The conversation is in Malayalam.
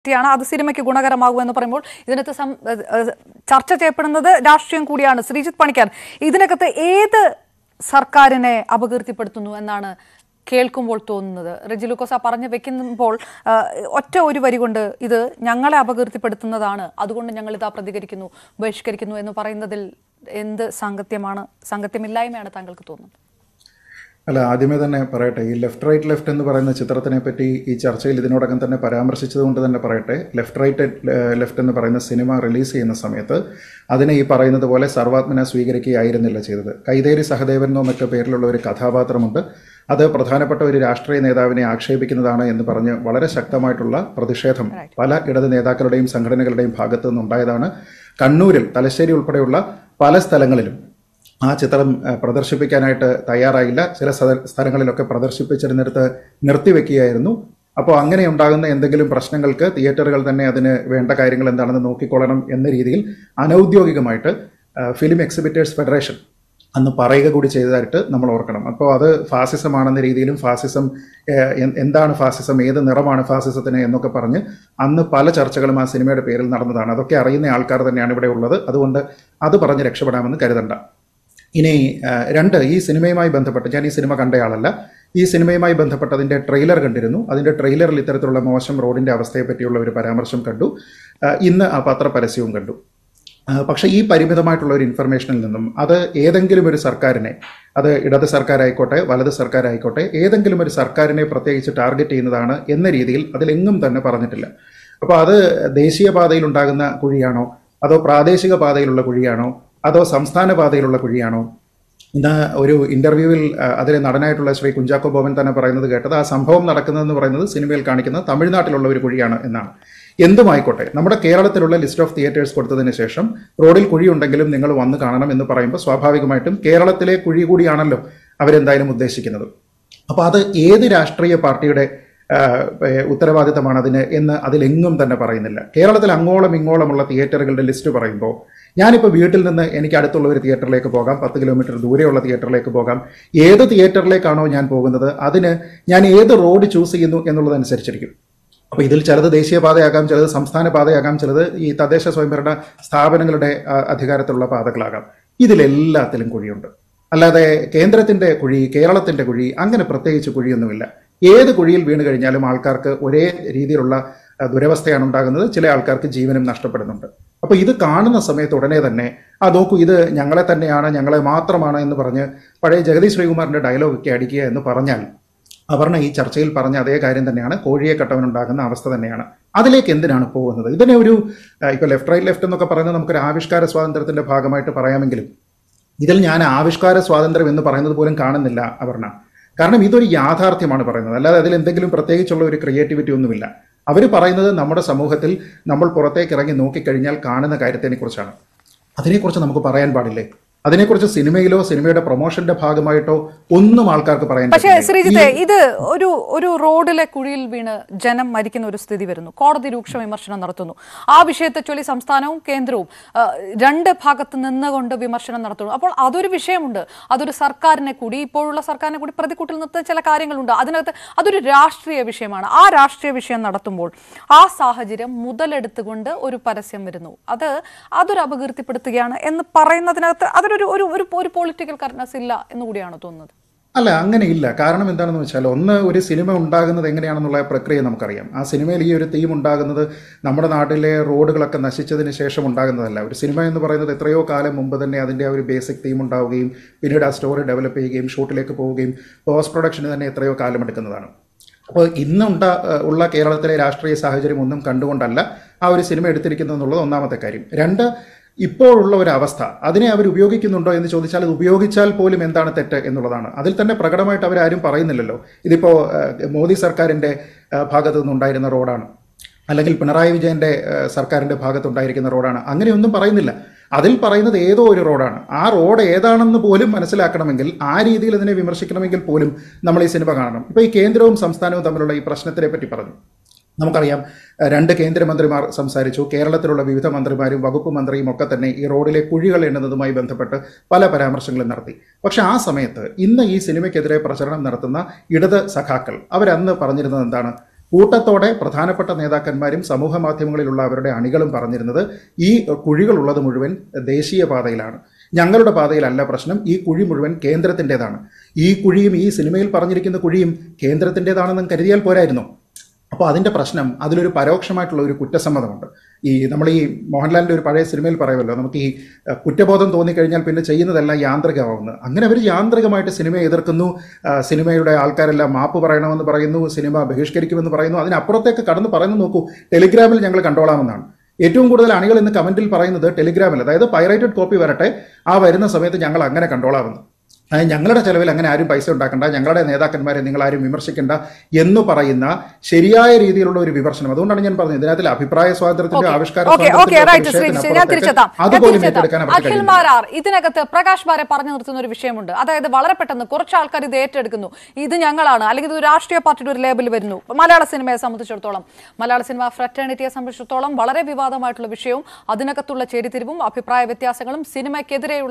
ാണ് അത് സിനിമയ്ക്ക് ഗുണകരമാകുമെന്ന് പറയുമ്പോൾ ഇതിനകത്ത് സം- ഏഹ് ഏഹ് ചർച്ച ചെയ്യപ്പെടുന്നത് രാഷ്ട്രീയം കൂടിയാണ് ശ്രീജിത്ത് പണിക്കർ ഇതിനകത്ത് ഏത് സർക്കാരിനെ അപകീർത്തിപ്പെടുത്തുന്നു എന്നാണ് കേൾക്കുമ്പോൾ തോന്നുന്നത് റെജി ലൂക്കോസ പറഞ്ഞു വെക്കുമ്പോൾ ആ, ഒറ്റ ഒരു വരി കൊണ്ട് ഇത് ഞങ്ങളെ അപകീർത്തിപ്പെടുത്തുന്നതാണ് അതുകൊണ്ട് ഞങ്ങൾ ഇതാ പ്രതികരിക്കുന്നു ബഹിഷ്കരിക്കുന്നു എന്ന് പറയുന്നതിൽ എന്ത് സാങ്കത്യമാണ് സാങ്കത്യമില്ലായ്മയാണ് താങ്കൾക്ക് തോന്നുന്നത് അല്ല ആദ്യമേ തന്നെ പറയട്ടെ ഈ ലെഫ്റ്റ് റൈറ്റ് ലെഫ്റ്റ് എന്ന് പറയുന്ന ചിത്രത്തിനെ പറ്റി ഈ ചർച്ചയിൽ ഇതിനോടകം തന്നെ പരാമർശിച്ചത് കൊണ്ട് തന്നെ പറയട്ടെ ലെഫ്റ്റ് റൈറ്റ് ലെഫ്റ്റ് എന്ന് പറയുന്ന സിനിമ റിലീസ് ചെയ്യുന്ന സമയത്ത് അതിനെ ഈ പറയുന്നത് പോലെ സർവാത്മന സ്വീകരിക്കുകയായിരുന്നില്ല ചെയ്തത് കൈതേരി സഹദേവൻ എന്നോ മറ്റോ പേരിലുള്ള ഒരു കഥാപാത്രമുണ്ട് അത് പ്രധാനപ്പെട്ട ഒരു രാഷ്ട്രീയ നേതാവിനെ ആക്ഷേപിക്കുന്നതാണ് എന്ന് പറഞ്ഞ് വളരെ ശക്തമായിട്ടുള്ള പ്രതിഷേധം പല ഇടത് നേതാക്കളുടെയും സംഘടനകളുടെയും ഭാഗത്തു നിന്നുണ്ടായതാണ് കണ്ണൂരിൽ തലശ്ശേരി ഉൾപ്പെടെയുള്ള പല സ്ഥലങ്ങളിലും ആ ചിത്രം ഏഹ്, പ്രദർശിപ്പിക്കാനായിട്ട് തയ്യാറായില്ല ചില സ്ഥല- സ്ഥലങ്ങളിലൊക്കെ പ്രദർശിപ്പിച്ചിരുന്നിടത്ത് നിർത്തിവെക്കുകയായിരുന്നു അപ്പോൾ അങ്ങനെ ഉണ്ടാകുന്ന എന്തെങ്കിലും പ്രശ്നങ്ങൾക്ക് തിയേറ്ററുകൾ തന്നെ അതിന് വേണ്ട കാര്യങ്ങൾ എന്താണെന്ന് നോക്കിക്കൊള്ളണം എന്ന രീതിയിൽ അനൗദ്യോഗികമായിട്ട് ഏഹ്, ഫിലിം എക്സിബിറ്റേഴ്സ് ഫെഡറേഷൻ അന്ന് പറയുക കൂടി ചെയ്തതായിട്ട് നമ്മൾ ഓർക്കണം അപ്പോൾ അത് ഫാസിസമാണെന്ന രീതിയിലും ഫാസിസം ഏഹ്, എ- എന്താണ് ഫാസിസം ഏത് നിറമാണ് ഫാസിസത്തിന് എന്നൊക്കെ പറഞ്ഞ് അന്ന് പല ചർച്ചകളും ആ സിനിമയുടെ പേരിൽ നടന്നതാണ് അതൊക്കെ അറിയുന്ന ആൾക്കാർ തന്നെയാണ് ഇവിടെ ഉള്ളത് അതുകൊണ്ട് അത് പറഞ്ഞ് രക്ഷപ്പെടാമെന്ന് കരുതണ്ട ഇനി ആ, രണ്ട് ഈ സിനിമയുമായി ബന്ധപ്പെട്ട് ഞാൻ ഈ സിനിമ കണ്ടയാളല്ല ഈ സിനിമയുമായി ബന്ധപ്പെട്ട് അതിൻ്റെ ട്രെയിലർ കണ്ടിരുന്നു അതിൻ്റെ ട്രെയിലറിൽ ഇത്തരത്തിലുള്ള മോശം റോഡിൻ്റെ അവസ്ഥയെ പറ്റിയുള്ള ഒരു പരാമർശം കണ്ടു ആ, ഇന്ന് ആ പത്ര പരസ്യവും കണ്ടു ആ, പക്ഷേ ഈ പരിമിതമായിട്ടുള്ള ഒരു ഇൻഫർമേഷനിൽ നിന്നും അത് ഏതെങ്കിലും ഒരു സർക്കാരിനെ അത് ഇടത് സർക്കാരായിക്കോട്ടെ വലത് സർക്കാരായിക്കോട്ടെ ഏതെങ്കിലും ഒരു സർക്കാരിനെ പ്രത്യേകിച്ച് ടാർഗറ്റ് ചെയ്യുന്നതാണ് എന്ന രീതിയിൽ അതിലെങ്ങും തന്നെ പറഞ്ഞിട്ടില്ല അപ്പോൾ അത് ദേശീയപാതയിൽ ഉണ്ടാകുന്ന കുഴിയാണോ അതോ പ്രാദേശിക പാതയിലുള്ള കുഴിയാണോ അതോ സംസ്ഥാന പാതയിലുള്ള കുഴിയാണോ ഇന്ന് ഒരു ഇന്റർവ്യൂവിൽ ആ, അതിലെ നടനായിട്ടുള്ള ശ്രീ കുഞ്ചാക്കോ ബോബൻ തന്നെ പറയുന്നത് കേട്ടത് ആ സംഭവം നടക്കുന്നതെന്ന് പറയുന്നത് സിനിമയിൽ കാണിക്കുന്ന തമിഴ്നാട്ടിലുള്ള ഒരു കുഴിയാണ് എന്നാണ് എന്തുമായിക്കോട്ടെ നമ്മുടെ കേരളത്തിലുള്ള ലിസ്റ്റ് ഓഫ് തിയേറ്റേഴ്സ് കൊടുത്തതിന് ശേഷം റോഡിൽ കുഴിയുണ്ടെങ്കിലും നിങ്ങൾ വന്ന് കാണണം എന്ന് പറയുമ്പോൾ സ്വാഭാവികമായിട്ടും കേരളത്തിലെ കുഴി കൂടിയാണല്ലോ അവരെന്തായാലും ഉദ്ദേശിക്കുന്നത് അപ്പോൾ അത് ഏത് രാഷ്ട്രീയ പാർട്ടിയുടെ ആ, ഏഹ്, ഉത്തരവാദിത്തമാണ് അതിന് എന്ന് അതിലെങ്ങും തന്നെ പറയുന്നില്ല കേരളത്തിൽ അങ്ങോളം ഇങ്ങോളമുള്ള തിയേറ്ററുകളുടെ ലിസ്റ്റ് പറയുമ്പോൾ ഞാനിപ്പോൾ വീട്ടിൽ നിന്ന് എനിക്ക് അടുത്തുള്ള ഒരു തിയേറ്ററിലേക്ക് പോകാം പത്ത് കിലോമീറ്റർ ദൂരെയുള്ള തിയേറ്ററിലേക്ക് പോകാം ഏത് തിയേറ്ററിലേക്കാണോ ഞാൻ പോകുന്നത് അതിന് ഞാൻ ഏത് റോഡ് ചൂസ് ചെയ്യുന്നു എന്നുള്ളതനുസരിച്ചിരിക്കും അപ്പോൾ ഇതിൽ ചിലത് ദേശീയപാതയാകാം ചിലത് സംസ്ഥാന പാതയാകാം ചിലത് ഈ തദ്ദേശ സ്വയംഭരണ സ്ഥാപനങ്ങളുടെ ആ, അധികാരത്തിലുള്ള പാതകളാകാം ഇതിലെല്ലാത്തിലും കുഴിയുണ്ട് അല്ലാതെ കേന്ദ്രത്തിന്റെ കുഴി കേരളത്തിന്റെ കുഴി അങ്ങനെ പ്രത്യേകിച്ച് കുഴിയൊന്നുമില്ല ഏത് കുഴിയിൽ വീണ് കഴിഞ്ഞാലും ആൾക്കാർക്ക് ഒരേ രീതിയിലുള്ള ആ, ദുരവസ്ഥയാണ് ഉണ്ടാകുന്നത് ചില ആൾക്കാർക്ക് ജീവനും നഷ്ടപ്പെടുന്നുണ്ട് അപ്പോൾ ഇത് കാണുന്ന സമയത്ത് ഉടനെ തന്നെ ആ നോക്കൂ ഇത് ഞങ്ങളെ തന്നെയാണ് ഞങ്ങളെ മാത്രമാണ് എന്ന് പറഞ്ഞ് പഴയ ജഗതി ശ്രീകുമാറിന്റെ ഡയലോഗൊക്കെ അടിക്കുക എന്ന് പറഞ്ഞാൽ അപർണ ഈ ചർച്ചയിൽ പറഞ്ഞ അതേ കാര്യം തന്നെയാണ് കോഴിയെ കട്ടവനുണ്ടാകുന്ന അവസ്ഥ തന്നെയാണ് അതിലേക്ക് എന്തിനാണ് പോകുന്നത് ഇതിനെ ഒരു ഇപ്പോൾ ലെഫ്റ്റ് റൈറ്റ് ലെഫ്റ്റ് എന്നൊക്കെ പറയുന്നത് നമുക്കൊരു ആവിഷ്കാര സ്വാതന്ത്ര്യത്തിന്റെ ഭാഗമായിട്ട് പറയാമെങ്കിലും ഇതിൽ ഞാൻ ആവിഷ്കാര സ്വാതന്ത്ര്യം എന്ന് പറയുന്നത് പോലും കാണുന്നില്ല അപർണ കാരണം ഇതൊരു യാഥാർത്ഥ്യമാണ് പറയുന്നത് അല്ലാതെ അതിൽ എന്തെങ്കിലും പ്രത്യേകിച്ചുള്ള ഒരു ക്രിയേറ്റിവിറ്റി ഒന്നുമില്ല അവർ പറയുന്നത് നമ്മുടെ സമൂഹത്തിൽ നമ്മൾ പുറത്തേക്ക് ഇറങ്ങി നോക്കിക്കഴിഞ്ഞാൽ കാണുന്ന കാര്യത്തിനെ കുറിച്ചാണ് അതിനെക്കുറിച്ച് നമുക്ക് പറയാൻ പാടില്ലേ അതിനെക്കുറിച്ച് സിനിമയിലോ സിനിമയുടെ പ്രൊമോഷന്റെ ഭാഗമായിട്ടോ ഒന്നും ആൾക്കാർക്ക് പറയാൻ പക്ഷേ പറ്റില്ല. ശ്രീജിത്തെ ഇത് ഒരു ഒരു റോഡിലെ കുഴിയിൽ വീണ് ജനം മരിക്കുന്ന ഒരു സ്ഥിതി വരുന്നു കോടതി രൂക്ഷ വിമർശനം നടത്തുന്നു ആ വിഷയത്തെ ചൊല്ലി സംസ്ഥാനവും കേന്ദ്രവും ആ, രണ്ട് ഭാഗത്ത് നിന്നുകൊണ്ട് വിമർശനം നടത്തുന്നു അപ്പോൾ അതൊരു വിഷയമുണ്ട് അതൊരു സർക്കാരിനെ കൂടി ഇപ്പോഴുള്ള സർക്കാരിനെ കൂടി പ്രതിക്കൂട്ടിൽ നിർത്തുന്ന ചില കാര്യങ്ങളുണ്ട് അതിനകത്ത് അതൊരു രാഷ്ട്രീയ വിഷയമാണ് ആ രാഷ്ട്രീയ വിഷയം നടത്തുമ്പോൾ ആ സാഹചര്യം മുതലെടുത്തുകൊണ്ട് ഒരു പരസ്യം വരുന്നു അത് അതൊരു അപകീർത്തിപ്പെടുത്തുകയാണ് എന്ന് പറയുന്നതിനകത്ത് അതൊരു ഒരു ഒരു ഒരു പൊളിറ്റിക്കൽ കറക്റ്റ്നസ് ഇല്ല എന്ന് കൂടിയാണോ തോന്നുന്നത് അല്ല അങ്ങനെയില്ല കാരണം എന്താണെന്ന് വെച്ചാൽ ഒന്ന് ഒരു സിനിമ ഉണ്ടാകുന്നത് എങ്ങനെയാണെന്നുള്ള പ്രക്രിയ നമുക്കറിയാം ആ സിനിമയിൽ ഈ ഒരു തീം ഉണ്ടാകുന്നത് നമ്മുടെ നാട്ടിലെ റോഡുകളൊക്കെ നശിച്ചതിന് ശേഷം ഉണ്ടാകുന്നതല്ല ഒരു സിനിമ എന്ന് പറയുന്നത് എത്രയോ കാലം മുമ്പ് തന്നെ അതിൻ്റെ ആ ഒരു ബേസിക് തീം ഉണ്ടാവുകയും പിന്നീട് ആ സ്റ്റോറി ഡെവലപ്പ് ചെയ്യുകയും ഷൂട്ടിലേക്ക് പോവുകയും പോസ്റ്റ് പ്രൊഡക്ഷന് തന്നെ എത്രയോ കാലം എടുക്കുന്നതാണ് അപ്പോൾ ഇന്നുണ്ട ഉള്ള കേരളത്തിലെ രാഷ്ട്രീയ സാഹചര്യം ഒന്നും കണ്ടുകൊണ്ടല്ല ആ ഒരു സിനിമ എടുത്തിരിക്കുന്നത് എന്നുള്ളത് ഒന്നാമത്തെ കാര്യം രണ്ട് ഇപ്പോഴുള്ള ഒരു അവസ്ഥ അതിനെ അവർ ഉപയോഗിക്കുന്നുണ്ടോ എന്ന് ചോദിച്ചാൽ അത് ഉപയോഗിച്ചാൽ പോലും എന്താണ് തെറ്റ് എന്നുള്ളതാണ് അതിൽ തന്നെ പ്രകടമായിട്ട് അവരാരും പറയുന്നില്ലല്ലോ ഇതിപ്പോൾ ഏഹ്, മോദി സർക്കാരിൻ്റെ ഏഹ്, ഭാഗത്തു നിന്നുണ്ടായിരുന്ന റോഡാണ് അല്ലെങ്കിൽ പിണറായി വിജയന്റെ ഏഹ്, സർക്കാരിന്റെ ഭാഗത്തുണ്ടായിരിക്കുന്ന റോഡാണ് അങ്ങനെയൊന്നും പറയുന്നില്ല അതിൽ പറയുന്നത് ഏതോ ഒരു റോഡാണ് ആ റോഡ് ഏതാണെന്ന് പോലും മനസ്സിലാക്കണമെങ്കിൽ ആ രീതിയിൽ അതിനെ വിമർശിക്കണമെങ്കിൽ പോലും നമ്മൾ ഈ സിനിമ കാണണം ഇപ്പോൾ ഈ കേന്ദ്രവും സംസ്ഥാനവും തമ്മിലുള്ള ഈ പ്രശ്നത്തിനെ പറ്റി പറഞ്ഞു നമുക്കറിയാം ഏഹ്, രണ്ട് കേന്ദ്രമന്ത്രിമാർ സംസാരിച്ചു കേരളത്തിലുള്ള വിവിധ മന്ത്രിമാരും വകുപ്പ് മന്ത്രിയും ഒക്കെ തന്നെ ഈ റോഡിലെ കുഴികൾ എണ്ണുന്നതുമായി ബന്ധപ്പെട്ട് പല പരാമർശങ്ങളും നടത്തി പക്ഷെ ആ സമയത്ത് ഇന്ന് ഈ സിനിമയ്ക്കെതിരെ പ്രചരണം നടത്തുന്ന ഇടത് സഖാക്കൾ അവരന്ന് പറഞ്ഞിരുന്നത് എന്താണ് കൂട്ടത്തോടെ പ്രധാനപ്പെട്ട നേതാക്കന്മാരും സമൂഹ മാധ്യമങ്ങളിലുള്ള അവരുടെ അണികളും പറഞ്ഞിരുന്നത് ഈ കുഴികളുള്ളത് മുഴുവൻ ദേശീയ പാതയിലാണ് ഞങ്ങളുടെ പാതയിലല്ല പ്രശ്നം ഈ കുഴി മുഴുവൻ കേന്ദ്രത്തിൻ്റെതാണ് ഈ കുഴിയും ഈ സിനിമയിൽ പറഞ്ഞിരിക്കുന്ന കുഴിയും കേന്ദ്രത്തിൻ്റെതാണെന്ന് കരുതിയാൽ പോരായിരുന്നു അപ്പോൾ അതിൻ്റെ പ്രശ്നം അതിലൊരു പരോക്ഷമായിട്ടുള്ള ഒരു കുറ്റസമ്മതമുണ്ട് ഈ നമ്മൾ ഈ മോഹൻലാലിൻ്റെ ഒരു പഴയ സിനിമയിൽ പറയുമല്ലോ നമുക്ക് ഈ അഹ്, കുറ്റബോധം തോന്നിക്കഴിഞ്ഞാൽ പിന്നെ ചെയ്യുന്നതെല്ലാം യാന്ത്രികമാവുന്നത് അങ്ങനെ അവർ യാന്ത്രികമായിട്ട് സിനിമയെ എതിർക്കുന്നു ആ, സിനിമയുടെ ആൾക്കാരെല്ലാം മാപ്പ് പറയണമെന്ന് പറയുന്നു സിനിമ ബഹിഷ്കരിക്കുമെന്ന് പറയുന്നു അതിനപ്പുറത്തേക്ക് കടന്ന് പറയുന്നു നോക്കൂ ടെലിഗ്രാമിൽ ഞങ്ങൾ കണ്ടോളാമെന്നാണ് ഏറ്റവും കൂടുതൽ അണികൾ ഇന്ന് കമന്റിൽ പറയുന്നത് ടെലിഗ്രാമിൽ അതായത് പൈറേറ്റഡ് കോപ്പി വരട്ടെ ആ വരുന്ന സമയത്ത് ഞങ്ങൾ അങ്ങനെ കണ്ടോളാമെന്ന് അതായത് ഞങ്ങളുടെ ചെലവിൽ അങ്ങനെ ആരും പൈസ ഉണ്ടാക്കണ്ട ഞങ്ങളുടെ നേതാക്കന്മാരെ നിങ്ങൾ ആരും വിമർശിക്കണ്ട എന്ന് പറയുന്ന ശരിയായ രീതിയിലുള്ള ഒരു വിമർശനം അതുകൊണ്ടാണ് ഞാൻ പറഞ്ഞത് ഇതിനകത്തിൽ അഭിപ്രായ സ്വാതന്ത്ര്യത്തിന്റെ ആവിഷ്കാര ഓക്കെ ഓക്കെ സ്വാതന്ത്ര്യത്തിന്റെ റൈറ്റ് ശ്രീ ശ്രീ ഞാൻ വിഷയത്തിനപ്പുറത്തേക്ക് തിരിച്ചെത്താം ഞാൻ അതുപോലും തിരിച്ചെത്താം ഏറ്റെടുക്കാൻ അവർക്ക് അഖിൽ കഴിയില്ല മാരാർ ഇതിനകത്ത് പ്രകാശ് ബാരെ പറഞ്ഞു നിർത്തുന്ന ഒരു വിഷയമുണ്ട് അതായത് വളരെ പെട്ടെന്ന് കുറച്ച് ആൾക്കാർ ഇത് ഏറ്റെടുക്കുന്നു ഇത് ഞങ്ങളാണ് അല്ലെങ്കിൽ ഇത് ഒരു രാഷ്ട്രീയ പാർട്ടിയുടെ ഒരു ലേബൽ വരുന്നു മലയാള സിനിമയെ സംബന്ധിച്ചിടത്തോളം മലയാള സിനിമ ഫ്രറ്റേണിറ്റിയെ സംബന്ധിച്ചിടത്തോളം വളരെ വിവാദമായിട്ടുള്ള വിഷയവും അതിനകത്തുള്ള ചേരിതിരിവും അഭിപ്രായ വ്യത്യാസങ്ങളും സിനിമയ്ക്കെതിരെയുള്ള